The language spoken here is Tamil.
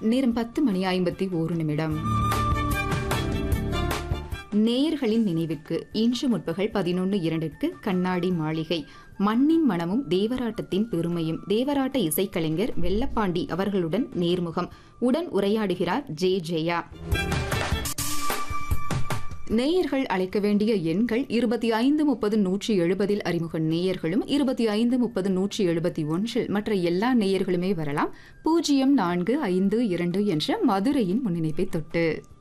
நேரம் பத்து மணி ஐம்பத்தி ஓரு நிமிடம் நேயர்களின் நினைவிற்கு இன்று முற்பகல் பதினொன்று இரண்டிற்கு கண்ணாடி மாளிகை மண்ணின் மனமும் தேவராட்டத்தின் பெருமையும் தேவராட்ட இசைக்கலைஞர் வெள்ளப்பாண்டி அவர்களுடன் நேர்முகம் உடன் உரையாடுகிறார் ஜே ஜெயா நேயர்கள் அழைக்க வேண்டிய எண்கள் இருபத்தி ஐந்து முப்பது நூற்றி எழுபதில் அறிமுக நேயர்களும் இருபத்தி ஐந்து முப்பது நூற்றி எழுபத்தி ஒன்றில் மற்ற எல்லா நேயர்களுமே வரலாம் பூஜ்ஜியம் நான்கு ஐந்து இரண்டு என்ற மதுரையின் முன்னிணைப்பை தொட்டு